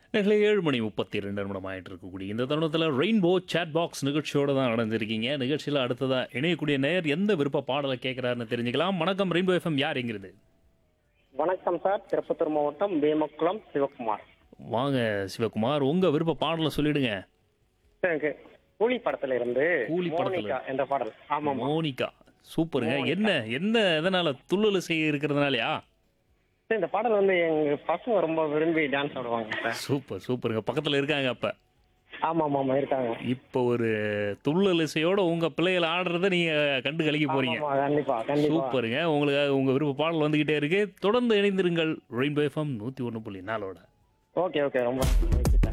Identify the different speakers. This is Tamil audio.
Speaker 1: நேரில் ஏழு மணி முப்பத்தி ரெண்டு நிமிடம் ஆயிட்டு இருக்கக்கூடிய இந்த தருணத்தில் ரெயின்போ சேட் பாக்ஸ் நிகழ்ச்சியோட தான் அடைஞ்சிருக்கீங்க நிகழ்ச்சியில் அடுத்ததாக இணையக்கூடிய நேர் எந்த விருப்ப பாடலை கேட்குறாருன்னு தெரிஞ்சுக்கலாம் வணக்கம் ரெயின்போ எஃப்எம் யார் எங்கிறது
Speaker 2: வணக்கம் சார் திருப்பத்தூர் மாவட்டம் பீமக்குளம் சிவகுமார்
Speaker 1: வாங்க சிவகுமார் உங்கள் விருப்ப பாடலை சொல்லிடுங்க
Speaker 2: சார், எனக்கு கூலி படத்துல இருந்து
Speaker 1: கூலி படத்துல
Speaker 2: மோனிகா என்ற பாடல் ஆமாம்
Speaker 1: மோனிகா சூப்பருங்க என்ன என்ன எதனால துள்ளல் செய்ய இருக்கிறதுனாலயா
Speaker 2: சார் இந்த பாடல் வந்து எங்க பசங்க ரொம்ப விரும்பி டான்ஸ் ஆடுவாங்க சார்
Speaker 1: சூப்பர் சூப்பருங்க பக்கத்தில் இருக்காங்க அப்போ
Speaker 2: ஆமா ஆமா ஆமா இருக்காங்க
Speaker 1: இப்போ ஒரு துள்ளல் இசையோட உங்கள் பிள்ளைகள் ஆடுறத நீங்கள் கண்டு கலக்கி போறீங்க
Speaker 2: ஆமா கண்டிப்பா கண்டிப்பா
Speaker 1: சூப்பருங்க உங்களுக்கு உங்கள் விருப்ப பாடல் வந்துக்கிட்டே இருக்கு தொடர்ந்து இணைந்திருங்கள் ரெயின்போ எஃப்எம் நூற்றி ஒன்று புள்ளி நாலோட
Speaker 2: ஓகே ஓகே ரொம்ப